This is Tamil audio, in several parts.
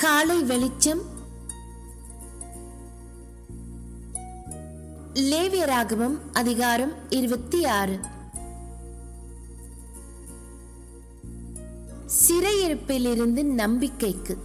காலை வெளிச்சம் லேவியராகமம் அதிகாரம் இருபத்தி ஆறு சிறையிருப்பிலிருந்து நம்பிக்கைக்கு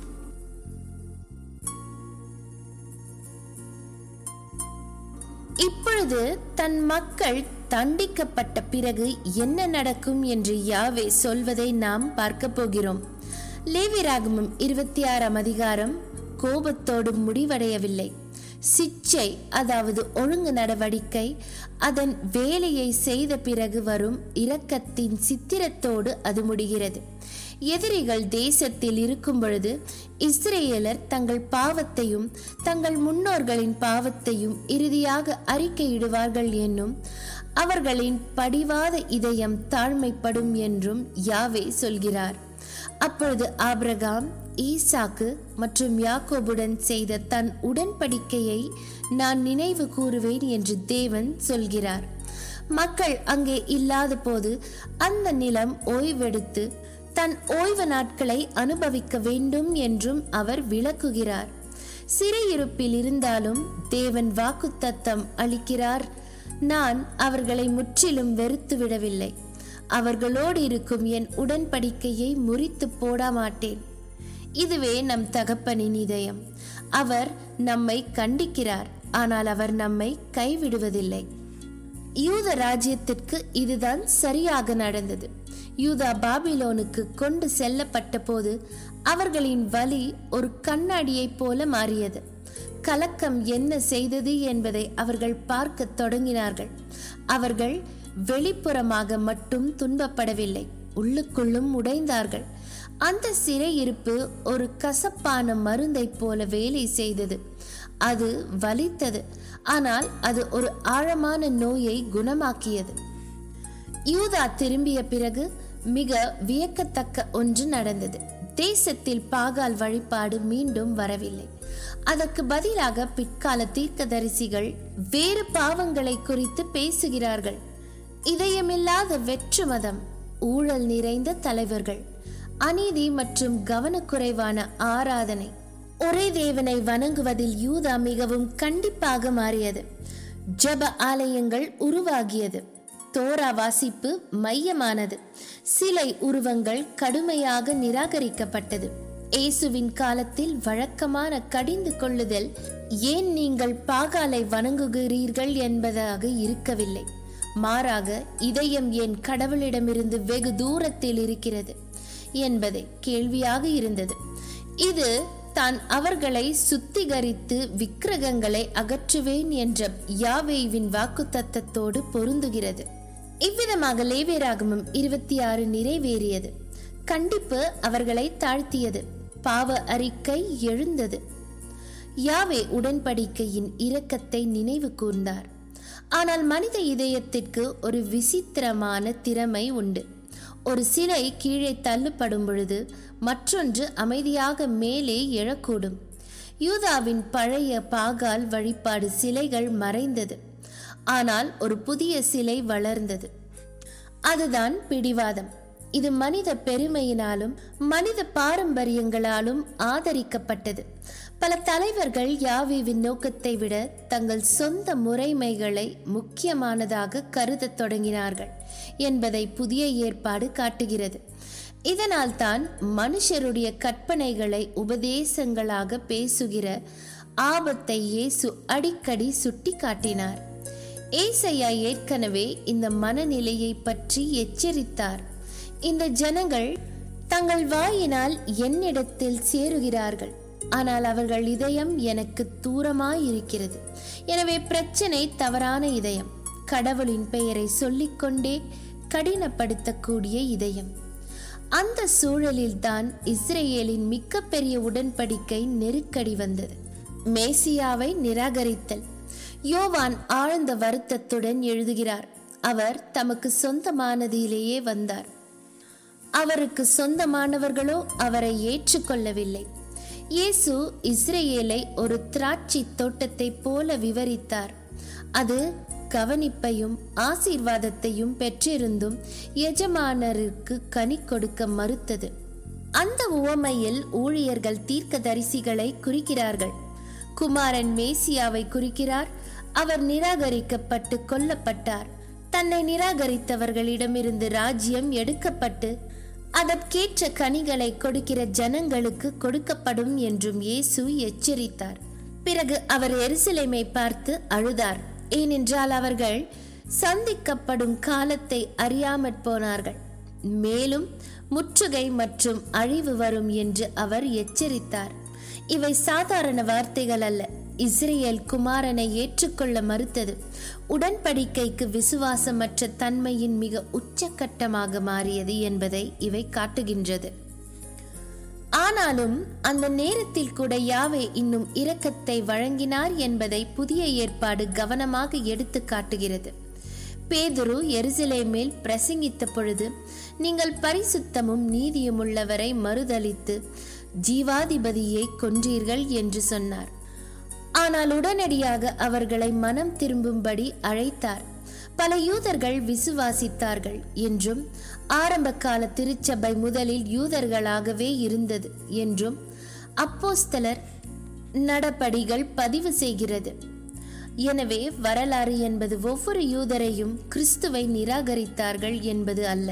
இப்பொழுது தன் மக்கள் தண்டிக்கப்பட்ட பிறகு என்ன நடக்கும் என்று யாவே சொல்வதை நாம் பார்க்க போகிறோம் லேவிராகமம் இருபத்தி ஆறாம் அதிகாரம் கோபத்தோடு முடிவடையவில்லை சிச்சை அதாவது ஒழுங்கு நடவடிக்கை அதன் வேலையை செய்த பிறகு வரும் இரக்கத்தின் சித்திரத்தோடு அது முடிகிறது எதிரிகள் தேசத்தில் இருக்கும் பொழுது இஸ்ரேலர் தங்கள் பாவத்தையும் தங்கள் முன்னோர்களின் பாவத்தையும் இறுதியாக அறிக்கையிடுவார்கள் என்னும் அவர்களின் படிவாத இதயம் தாழ்மைப்படும் என்றும் யாவே சொல்கிறார் அப்பொழுது ஆபிரகாம் ஈசாக்கு மற்றும் யாக்கோபுடன் செய்த தன் உடன்படிக்கையை நான் நினைவு கூறுவேன் என்று தேவன் சொல்கிறார் மக்கள் அங்கே இல்லாத போது அந்த நிலம் ஓய்வெடுத்து தன் ஓய்வு நாட்களை அனுபவிக்க வேண்டும் என்றும் அவர் விளக்குகிறார் சிறையிருப்பில் இருந்தாலும் தேவன் வாக்குத்தத்தம் அளிக்கிறார் நான் அவர்களை முற்றிலும் வெறுத்து விடவில்லை அவர்களோடு இருக்கும் என் உடன்படிக்கையை முறித்து போட மாட்டேன் இதுவே நம் தகப்பனின் இதயம் அவர் நம்மை கண்டிக்கிறார் ஆனால் அவர் நம்மை கைவிடுவதில்லை யூத ராஜ்யத்திற்கு இதுதான் சரியாக நடந்தது யூதா பாபிலோனுக்கு கொண்டு செல்லப்பட்ட போது அவர்களின் வலி ஒரு கண்ணாடியைப் போல மாறியது கலக்கம் என்ன செய்தது என்பதை அவர்கள் பார்க்க தொடங்கினார்கள் அவர்கள் வெளிப்புறமாக மட்டும் துன்பப்படவில்லை உள்ளுக்குள்ளும் உடைந்தார்கள் அந்த சிறையிருப்பு ஒரு கசப்பான மருந்தை போல வேலை செய்தது அது வலித்தது ஆனால் அது ஒரு ஆழமான நோயை குணமாக்கியது யூதா திரும்பிய பிறகு மிக வியக்கத்தக்க ஒன்று நடந்தது தேசத்தில் பாகால் வழிபாடு மீண்டும் வரவில்லை அதற்கு பதிலாக பிற்கால தீர்க்கதரிசிகள் வேறு பாவங்களை குறித்து பேசுகிறார்கள் இதயமில்லாத வெற்று மதம் ஊழல் நிறைந்த தலைவர்கள் அநீதி மற்றும் கவனக்குறைவான ஆராதனை ஒரே தேவனை வணங்குவதில் யூதா மிகவும் கண்டிப்பாக மாறியது ஜப ஆலயங்கள் உருவாகியது தோரா வாசிப்பு மையமானது சிலை உருவங்கள் கடுமையாக நிராகரிக்கப்பட்டது இயேசுவின் காலத்தில் வழக்கமான கடிந்து கொள்ளுதல் ஏன் நீங்கள் பாகாலை வணங்குகிறீர்கள் என்பதாக இருக்கவில்லை மாறாக இதயம் என் கடவுளிடமிருந்து வெகு தூரத்தில் இருக்கிறது என்பதே கேள்வியாக இருந்தது இது தான் அவர்களை சுத்திகரித்து விக்கிரகங்களை அகற்றுவேன் என்ற யாவேவின் வாக்குத்தத்தத்தோடு பொருந்துகிறது இவ்விதமாக லேவியராகமம் இருபத்தி ஆறு நிறைவேறியது கண்டிப்பு அவர்களை தாழ்த்தியது பாவ அறிக்கை எழுந்தது யாவே உடன்படிக்கையின் இரக்கத்தை நினைவு கூர்ந்தார் ஆனால் மனித இதயத்திற்கு ஒரு விசித்திரமான திறமை உண்டு ஒரு சிலை கீழே தள்ளப்படும் பொழுது மற்றொன்று அமைதியாக மேலே எழக்கூடும் யூதாவின் பழைய பாகால் வழிபாடு சிலைகள் மறைந்தது ஆனால் ஒரு புதிய சிலை வளர்ந்தது அதுதான் பிடிவாதம் இது மனித பெருமையினாலும் மனித பாரம்பரியங்களாலும் ஆதரிக்கப்பட்டது பல தலைவர்கள் யாவேவின் நோக்கத்தை விட தங்கள் சொந்த முறைமைகளை முக்கியமானதாக கருதத் தொடங்கினார்கள் என்பதை புதிய ஏற்பாடு காட்டுகிறது இதனால் தான் மனுஷருடைய கற்பனைகளை உபதேசங்களாக பேசுகிற ஆபத்தை இயேசு அடிக்கடி சுட்டி காட்டினார் ஏசையா ஏற்கனவே இந்த மனநிலையை பற்றி எச்சரித்தார் இந்த ஜனங்கள் தங்கள் வாயினால் என்னிடத்தில் சேருகிறார்கள் ஆனால் அவர்கள் இதயம் எனக்கு தூரமாயிருக்கிறது எனவே பிரச்சனை தவறான இதயம் கடவுளின் பெயரை சொல்லிக்கொண்டே கடினப்படுத்தக்கூடிய இதயம் அந்த சூழலில்தான் இஸ்ரேலின் மிகப்பெரிய உடன்படிக்கை நெருக்கடி வந்தது மேசியாவை நிராகரித்தல் யோவான் ஆழ்ந்த வருத்தத்துடன் எழுதுகிறார் அவர் தமக்கு சொந்தமானதிலேயே வந்தார் அவருக்கு சொந்தமானவர்களோ அவரை ஏற்றுக்கொள்ளவில்லை இயேசு இஸ்ரேலை ஒரு திராட்சை தோட்டத்தை போல விவரித்தார் அது கவனிப்பையும் ஆசீர்வாதத்தையும் பெற்றிருந்தும் எஜமானருக்கு கனி கொடுக்க மறுத்தது அந்த உவமையில் ஊழியர்கள் தீர்க்கதரிசிகளை குறிக்கிறார்கள் குமாரன் மேசியாவை குறிக்கிறார் அவர் நிராகரிக்கப்பட்டு கொல்லப்பட்டார் தன்னை நிராகரித்தவர்களிடமிருந்து ராஜ்யம் எடுக்கப்பட்டு அதற்கேற்ற கனிகளை கொடுக்கிற ஜனங்களுக்கு கொடுக்கப்படும் என்றும் இயேசு எச்சரித்தார் பிறகு அவர் எருசலேமை பார்த்து அழுதார் ஏனென்றால் அவர்கள் சந்திக்கப்படும் காலத்தை அறியாமற் போனார்கள் மேலும் முற்றுகை மற்றும் அழிவு வரும் என்று அவர் எச்சரித்தார் இவை சாதாரண வார்த்தைகள் அல்ல இஸ்ரேல் குமாரனை ஏற்றுக்கொள்ள மறுத்தது உடன்படிக்கைக்கு விசுவாசமற்ற தன்மையின் மிக உச்சக்கட்டமாக மாறியது என்பதை இவை காட்டுகின்றது ஆனாலும் அந்த நேரத்தில் கூட யாவே இன்னும் இரக்கத்தை வழங்கினார் என்பதை புதிய ஏற்பாடு கவனமாக எடுத்து காட்டுகிறது பேதுரு எருசலேமில் பிரசங்கித்த பொழுது நீங்கள் பரிசுத்தமும் நீதியும் உள்ளவரை மறுதலித்து ஜீவாதிபதியை கொன்றீர்கள் என்று சொன்னார் ஆனால் உடனடியாக அவர்களை மனம் திரும்பும்படி அழைத்தார் பல யூதர்கள் விசுவாசித்தார்கள் என்றும் ஆரம்ப கால திருச்சபை முதலில் யூதர்களாகவே இருந்தது என்றும் அப்போஸ்தலர் நடபடிகள் பதிவு செய்கிறது எனவே வரலாறு என்பது ஒவ்வொரு யூதரையும் கிறிஸ்துவை நிராகரித்தார்கள் என்பது அல்ல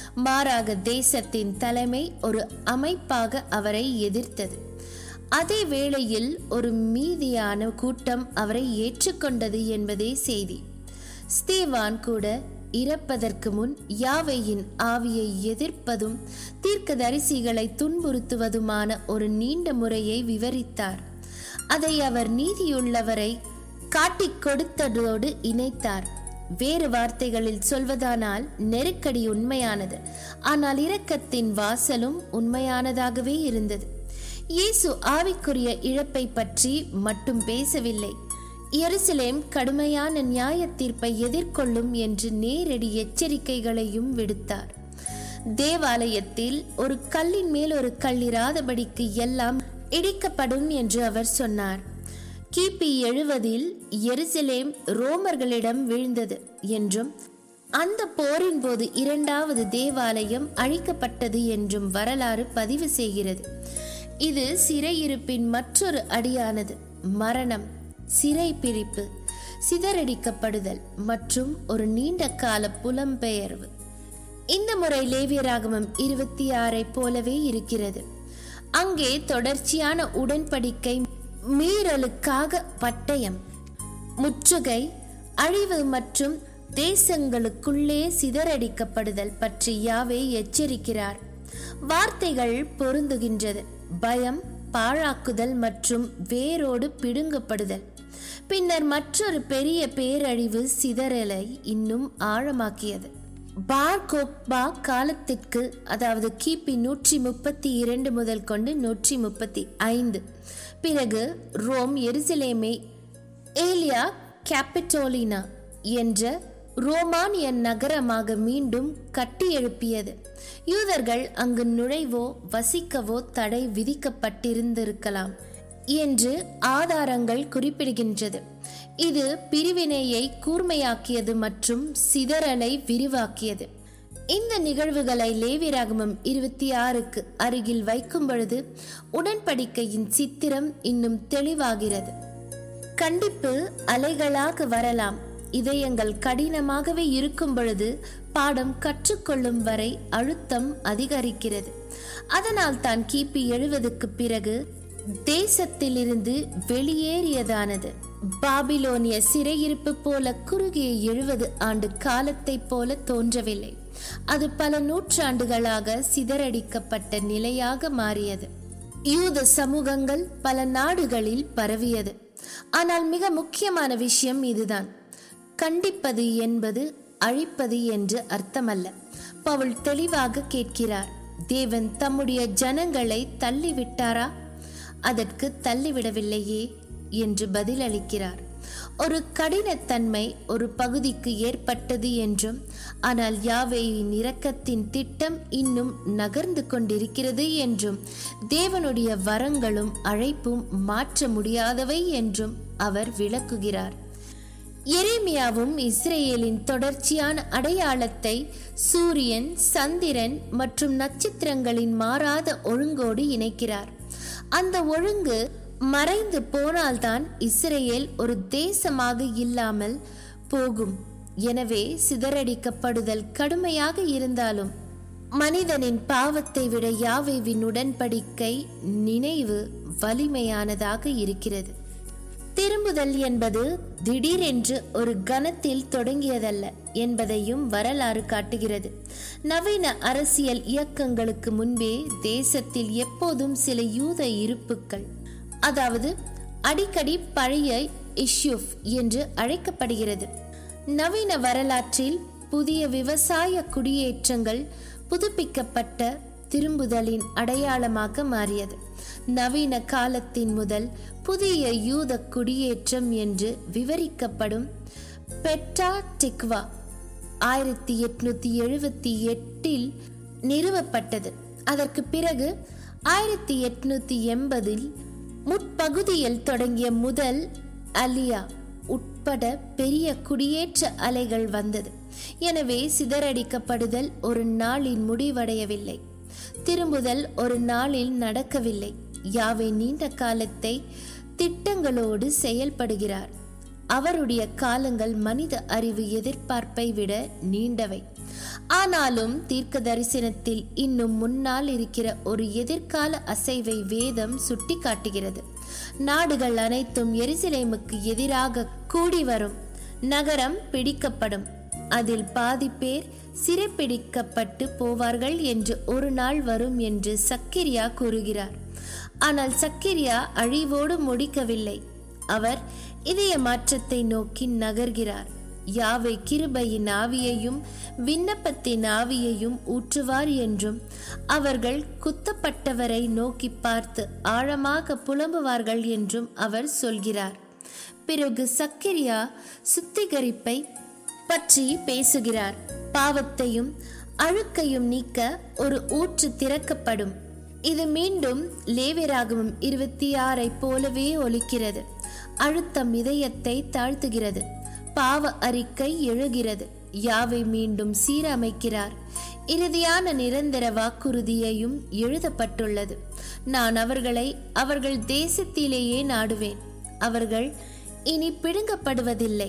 மாறாக தேசத்தின் தலைமை ஒரு அமைப்பாக அவரை எதிர்த்தது அதே வேளையில் ஒரு மீதியான கூட்டம் அவரை ஏற்றுக்கொண்டது என்பதே செய்தி ஸ்தீவான் கூட இறப்பதற்கு முன் யாவையின் ஆவியை எதிர்ப்பதும் தீர்க்கதரிசிகளை துன்புறுத்துவதுமான ஒரு நீண்ட முறையை விவரித்தார் அதை அவர் நீதியுள்ளவரை காட்டிக் கொடுத்ததோடு இணைத்தார் வேறு வார்த்தைகளில் சொல்வதானால் நெருக்கடி உண்மையானது ஆனால் இரக்கத்தின் வாசலும் உண்மையானதாகவே இருந்தது இயேசு ஆவிக்குரிய இழப்பை பற்றி மட்டும் பேசவில்லை எருசலேம் கடுமையான நியாய தீர்ப்பை எதிர்கொள்ளும் என்று நேரடி எச்சரிக்கைகளையும் விடுத்தார் தேவாலயத்தில் ஒரு கல்லின் மேல் ஒரு கல்லிராதபடிக்கு எல்லாம் இடிக்கப்படும் என்று அவர் சொன்னார் கிபி எழுவதில் எருசலேம் ரோமர்களிடம் வீழ்ந்தது என்றும் அந்த போரின் போது இரண்டாவது தேவாலயம் அழிக்கப்பட்டது என்றும் வரலாறு பதிவு செய்கிறது இது சிறையிருப்பின் மற்றொரு அடியானது மரணம் சிறை பிரிப்பு சிதறடிக்கப்படுதல் மற்றும் ஒரு நீண்ட கால புலம்பெயர்வு இந்த முறை லேவியராகமம் இருபத்தி ஆறை போலவே இருக்கிறது அங்கே தொடர்ச்சியான உடன்படிக்கை மீறலுக்காக பட்டயம் முற்றுகை அழிவு மற்றும் தேசங்களுக்குள்ளே சிதறடிக்கப்படுதல் பற்றி யாவே எச்சரிக்கிறார் வார்த்தைகள் பொருந்துகின்றது பயம் பாழாக்குதல் மற்றும் வேரோடு பிடுங்கப்படுதல் பின்னர் மற்றொரு பெரிய பேரழிவு சிதறலை இன்னும் ஆழமாக்கியது பார் கோக்பா காலத்திற்கு அதாவது கிபி நூற்றி முப்பத்தி இரண்டு முதல் கொண்டு நூற்றி முப்பத்தி ஐந்து பிறகு ரோம் எருசலேமை ஏலியா கேபிட்டோலினா என்ற ரோமானிய நகரமாக மீண்டும் கட்டியெழுப்பியது யூதர்கள் அங்கு நுழைவோ வசிக்கவோ தடை விதிக்கப்பட்டிருந்திருக்கலாம் என்று ஆதாரங்கள் குறிப்பிடுகின்றது இது பிரிவினையை கூர்மையாக்கியது மற்றும் சிதறலை விரிவாக்கியது இந்த நிகழ்வுகளை லேவிராகமம் இருபத்தி ஆறுக்கு அருகில் வைக்கும் பொழுது உடன்படிக்கையின் சித்திரம் இன்னும் தெளிவாகிறது கண்டிப்பு அலைகளாக வரலாம் இதயங்கள் கடினமாகவே இருக்கும் பொழுது பாடம் கற்றுக்கொள்ளும் வரை அழுத்தம் அதிகரிக்கிறது அதனால் தான் கிபி எழுவதுக்கு பிறகு தேசத்திலிருந்து வெளியேறியதானது பாபிலோனிய சிறையிருப்பு போல குறுகிய எழுபது ஆண்டு காலத்தை போல தோன்றவில்லை அது பல நூற்றாண்டுகளாக சிதறடிக்கப்பட்ட நிலையாக மாறியது யூத சமூகங்கள் பல நாடுகளில் பரவியது ஆனால் மிக முக்கியமான விஷயம் இதுதான் கண்டிப்பது என்பது அழிப்பது என்று அர்த்தமல்ல பவுல் தெளிவாக கேட்கிறார் தேவன் தம்முடைய ஜனங்களை தள்ளிவிட்டாரா அதற்கு தள்ளிவிடவில்லையே என்று பதிலளிக்கிறார் ஒரு கடினத்தன்மை ஒரு பகுதிக்கு ஏற்பட்டது என்றும் ஆனால் யாவேயின் இரக்கத்தின் திட்டம் இன்னும் நகர்ந்து கொண்டிருக்கிறது என்றும் தேவனுடைய வரங்களும் அழைப்பும் மாற்ற முடியாதவை என்றும் அவர் விளக்குகிறார் எரேமியாவும் இஸ்ரேலின் தொடர்ச்சியான அடையாளத்தை சூரியன் சந்திரன் மற்றும் நட்சத்திரங்களின் மாறாத ஒழுங்கோடு இணைக்கிறார் அந்த ஒழுங்கு மறைந்து போனால்தான் இஸ்ரேல் ஒரு தேசமாக இல்லாமல் போகும் எனவே சிதறடிக்கப்படுதல் கடுமையாக இருந்தாலும் மனிதனின் பாவத்தை விட யாவேவின் உடன்படிக்கை நினைவு வலிமையானதாக இருக்கிறது திரும்புதல் என்பது திடீரென்று ஒரு கணத்தில் தொடங்கியதல்ல என்பதையும் வரலாறு காட்டுகிறது நவீன அரசியல் இயக்கங்களுக்கு முன்பே தேசத்தில் எப்போதும் சில யூத இருப்புக்கள் அதாவது அடிக்கடி பழைய இஷ்யூஃப் என்று அழைக்கப்படுகிறது நவீன வரலாற்றில் புதிய விவசாய குடியேற்றங்கள் புதுப்பிக்கப்பட்ட திரும்புதலின் அடையாளமாக மாறியது நவீன காலத்தின் முதல் புதிய யூத குடியேற்றம் என்று விவரிக்கப்படும் பெட்டா டிக்வா ஆயிரத்தி எட்நூத்தி எழுபத்தி எட்டில் நிறுவப்பட்டது அதற்கு பிறகு ஆயிரத்தி எட்நூத்தி எண்பதில் முற்பகுதியில் தொடங்கிய முதல் அலியா உட்பட பெரிய குடியேற்ற அலைகள் வந்தது எனவே சிதறடிக்கப்படுதல் ஒரு நாளில் முடிவடையவில்லை திரும்புதல் ஒரு நாளில் நடக்கவில்லை யாவை நீண்ட காலத்தை திட்டங்களோடு செயல்படுகிறார் அவருடைய காலங்கள் மனித அறிவு எதிர்பார்ப்பை விட நீண்டவை ஆனாலும் தீர்க்க தரிசனத்தில் இன்னும் முன்னால் இருக்கிற ஒரு எதிர்கால அசைவை வேதம் சுட்டி காட்டுகிறது நாடுகள் அனைத்தும் எருசலேமுக்கு எதிராக கூடி வரும் நகரம் பிடிக்கப்படும் அதில் பாதி பேர் சிறைப்பிடிக்கப்பட்டு போவார்கள் என்று ஒரு நாள் வரும் என்று சக்கிரியா கூறுகிறார் ஆனால் சக்கிரியா அழிவோடு முடிக்கவில்லை அவர் இதய மாற்றத்தை நோக்கி நகர்கிறார் யாவை கிருபையின் ஆவியையும் விண்ணப்பத்தின் ஆவியையும் ஊற்றுவார் என்றும் அவர்கள் குத்தப்பட்டவரை நோக்கி பார்த்து ஆழமாக புலம்புவார்கள் என்றும் அவர் சொல்கிறார் பிறகு சக்கிரியா சுத்திகரிப்பை பற்றி பேசுகிறார் பாவத்தையும் அழுக்கையும் நீக்க ஒரு ஊற்று திறக்கப்படும் இது மீண்டும் லேவியராகவும் இருபத்தி ஆறை போலவே ஒலிக்கிறது அழுத்தம் இதயத்தை தாழ்த்துகிறது பாவ அறிக்கை எழுகிறது யாவை மீண்டும் சீரமைக்கிறார் இறுதியான நிரந்தர வாக்குறுதியையும் எழுதப்பட்டுள்ளது நான் அவர்களை அவர்கள் தேசத்திலேயே நாடுவேன் அவர்கள் இனி பிடுங்கப்படுவதில்லை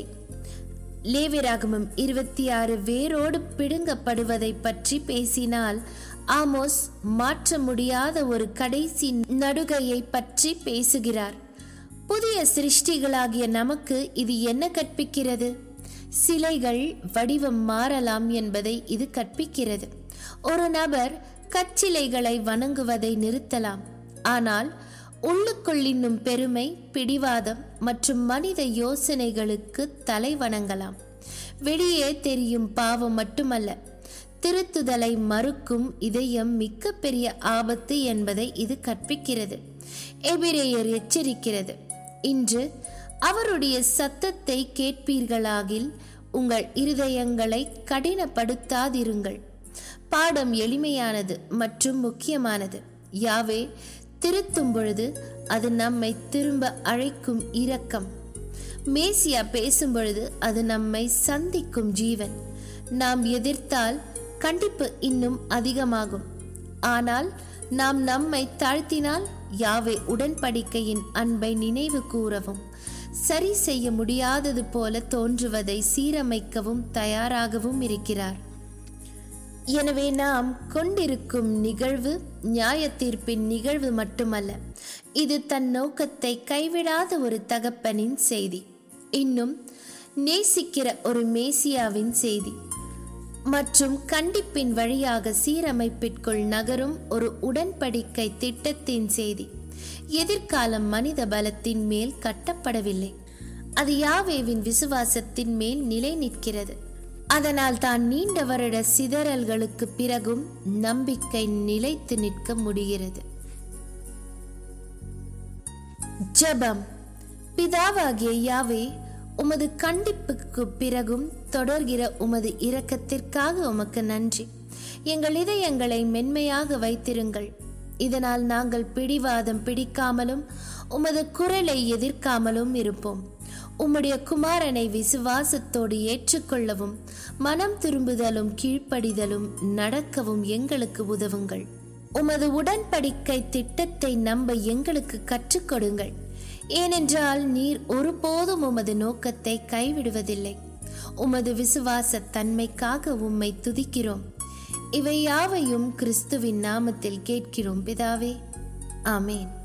லேவிராகமம் இருபத்தி ஆறு வேரோடு பிடுங்கப்படுவதை பற்றி பேசினால் ஆமோஸ் மாற்ற முடியாத ஒரு கடைசி நடுகையை பற்றி பேசுகிறார் புதிய சிருஷ்டிகளாகிய நமக்கு இது என்ன கற்பிக்கிறது சிலைகள் வடிவம் மாறலாம் என்பதை இது கற்பிக்கிறது ஒரு நபர் கச்சிலைகளை வணங்குவதை நிறுத்தலாம் ஆனால் உள்ளுக்குள் இன்னும் பெருமை பிடிவாதம் மற்றும் மனித யோசனைகளுக்கு தலை வணங்கலாம் வெளியே தெரியும் பாவம் மட்டுமல்ல திருத்துதலை மறுக்கும் இதயம் மிக்க பெரிய ஆபத்து என்பதை இது கற்பிக்கிறது எபிரேயர் எச்சரிக்கிறது இன்று அவருடைய சத்தத்தை கேட்பீர்களாகில் உங்கள் இருதயங்களை கடினப்படுத்தாதிருங்கள் பாடம் எளிமையானது மற்றும் முக்கியமானது யாவே திருத்தும் பொழுது அது நம்மை திரும்ப அழைக்கும் இரக்கம் மேசியா பேசும் பொழுது அது நம்மை சந்திக்கும் ஜீவன் நாம் எதிர்த்தால் கண்டிப்பு இன்னும் அதிகமாகும் ஆனால் நாம் நம்மை தாழ்த்தினால் யாவே உடன்படிக்கையின் அன்பை நினைவு கூறவும் சரி செய்ய முடியாதது போல தோன்றுவதை சீரமைக்கவும் தயாராகவும் இருக்கிறார் எனவே நாம் கொண்டிருக்கும் நிகழ்வு நியாய தீர்ப்பின் நிகழ்வு மட்டுமல்ல இது தன் நோக்கத்தை கைவிடாத ஒரு தகப்பனின் செய்தி இன்னும் நேசிக்கிற ஒரு மேசியாவின் செய்தி மற்றும் கண்டிப்பின் வழியாக சீரமைப்பிற்குள் நகரும் ஒரு உடன்படிக்கை திட்டத்தின் செய்தி எதிர்காலம் மனித பலத்தின் மேல் கட்டப்படவில்லை அது யாவேவின் விசுவாசத்தின் மேல் நிலை நிற்கிறது அதனால் தான் நீண்ட வருட சிதறல்களுக்கு பிறகும் நம்பிக்கை நிலைத்து நிற்க முடிகிறது ஜெபம் பிதாவாகிய யாவே உமது கண்டிப்புக்கு பிறகும் தொடர்கிற உமது இரக்கத்திற்காக உமக்கு நன்றி எங்கள் இதயங்களை மென்மையாக வைத்திருங்கள் இதனால் நாங்கள் பிடிவாதம் பிடிக்காமலும் உமது குரலை எதிர்க்காமலும் இருப்போம் உம்முடைய குமாரனை விசுவாசத்தோடு ஏற்றுக்கொள்ளவும் மனம் திரும்புதலும் கீழ்ப்படிதலும் நடக்கவும் எங்களுக்கு உதவுங்கள் உமது உடன்படிக்கை திட்டத்தை நம்ப எங்களுக்கு கற்றுக் கொடுங்கள் ஏனென்றால் நீர் ஒருபோதும் உமது நோக்கத்தை கைவிடுவதில்லை உமது விசுவாச தன்மைக்காக உம்மை துதிக்கிறோம் இவை யாவையும் கிறிஸ்துவின் நாமத்தில் கேட்கிறோம் பிதாவே ஆமேன்